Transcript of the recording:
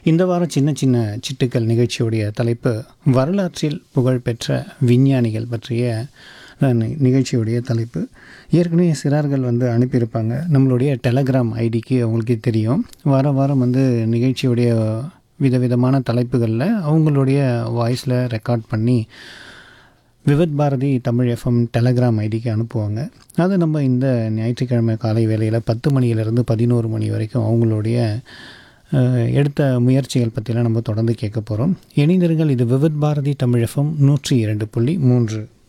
இந்த வாரம் சின்ன சின்ன சிட்டுக்கள் நிகழ்ச்சியுடைய தலைப்பு வரலாற்றில் புகழ்பெற்ற விஞ்ஞானிகள் பற்றிய அஹ், நி- நிகழ்ச்சியுடைய தலைப்பு ஏற்கனவே சிறார்கள் வந்து அனுப்பியிருப்பாங்க நம்மளுடைய டெலகிராம் ஐடிக்கு அவங்களுக்கே தெரியும் வார வாரம் வந்து நிகழ்ச்சியுடைய விதவிதமான தலைப்புகளில் அவங்களுடைய வாய்ஸில் ரெக்கார்ட் பண்ணி விவித் பாரதி தமிழ் எஃப்எம் டெலகிராம் ஐடிக்கு அனுப்புவாங்க அதை நம்ம இந்த ஞாயிற்றுக்கிழமை காலை வேளையில் பத்து மணியிலிருந்து பதினோரு மணி வரைக்கும் அவங்களுடைய அஹ், எடுத்த முயற்சிகள் பற்றிலாம் நம்ம தொடர்ந்து கேட்க போகிறோம் இணைந்தர்கள் இது விவித் பாரதி தமிழ் எஃப்எம் நூற்றி இரண்டு புள்ளி மூன்று